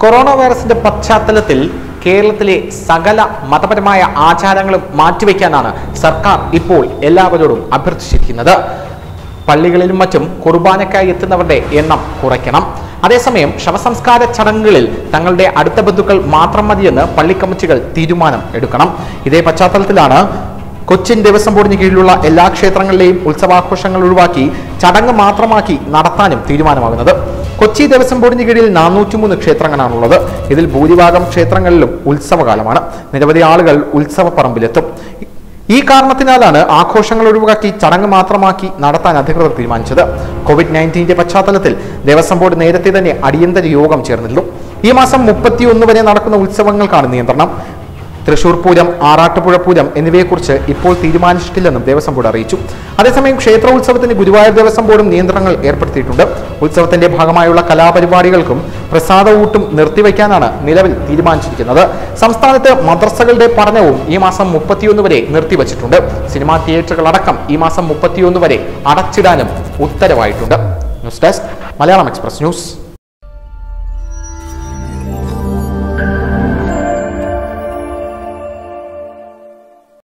corona വൈറസിന്റെ പശ്ചാത്തലത്തിൽ കേരളത്തിലെ സകല മതപരമായ ആചാരങ്ങളും മാറ്റിവെക്കാനാണ് സർക്കാർ ഇപ്പോൾ എല്ലാവരോടും അഭ്യർത്ഥിച്ചിരിക്കുന്നത് പള്ളികളിലും മറ്റും കുർബാനയ്ക്കായി എത്തുന്നവരുടെ എണ്ണം കുറയ്ക്കണം അതേസമയം ശവസംസ്കാര ചടങ്ങുകളിൽ തങ്ങളുടെ അടുത്ത ബന്ധുക്കൾ മാത്രം മതിയെന്ന് പള്ളി കമ്മിറ്റികൾ തീരുമാനം എടുക്കണം ഇതേ പശ്ചാത്തലത്തിലാണ് കൊച്ചിൻ ദേവസ്വം ബോർഡിന് കീഴിലുള്ള എല്ലാ ക്ഷേത്രങ്ങളിലെയും ഉത്സവാഘോഷങ്ങൾ ഒഴിവാക്കി ചടങ്ങ് മാത്രമാക്കി നടത്താനും തീരുമാനമാകുന്നത് കൊച്ചി ദേവസ്വം ബോർഡിന് കീഴിൽ നാനൂറ്റിമൂന്ന് ക്ഷേത്രങ്ങളാണുള്ളത് ഇതിൽ ഭൂരിഭാഗം ക്ഷേത്രങ്ങളിലും ഉത്സവകാലമാണ് നിരവധി ആളുകൾ ഉത്സവപ്പറമ്പിലെത്തും ഈ കാരണത്തിനാലാണ് ആഘോഷങ്ങൾ ഒഴിവാക്കി ചടങ്ങ് മാത്രമാക്കി നടത്താൻ അധികൃതർ തീരുമാനിച്ചത് കോവിഡ് നയൻറ്റീന്റെ പശ്ചാത്തലത്തിൽ ദേവസ്വം ബോർഡ് നേരത്തെ തന്നെ അടിയന്തര യോഗം ചേർന്നിരുന്നു ഈ മാസം മുപ്പത്തിയൊന്ന് വരെ നടക്കുന്ന ഉത്സവങ്ങൾക്കാണ് നിയന്ത്രണം തൃശൂർ പൂരം ആറാട്ടുപുഴ പൂരം എന്നിവയെക്കുറിച്ച് ഇപ്പോൾ തീരുമാനിച്ചിട്ടില്ലെന്നും ദേവസ്വം ബോർഡ് അറിയിച്ചു അതേസമയം ക്ഷേത്രോത്സവത്തിന് ഗുരുവായൂർ ദേവസ്വം ബോർഡും നിയന്ത്രണങ്ങൾ ഏർപ്പെടുത്തിയിട്ടുണ്ട് ഉത്സവത്തിന്റെ ഭാഗമായുള്ള കലാപരിപാടികൾക്കും പ്രസാദ ഊട്ടും നിർത്തിവെക്കാനാണ് നിലവിൽ തീരുമാനിച്ചിരിക്കുന്നത് സംസ്ഥാനത്ത് മദ്രസകളുടെ പഠനവും ഈ മാസം മുപ്പത്തിയൊന്ന് വരെ നിർത്തിവച്ചിട്ടുണ്ട് സിനിമാ തിയേറ്ററുകൾ അടക്കം ഈ മാസം മുപ്പത്തിയൊന്ന് വരെ അടച്ചിടാനും ഉത്തരവായിട്ടുണ്ട് news desk Malayalam express news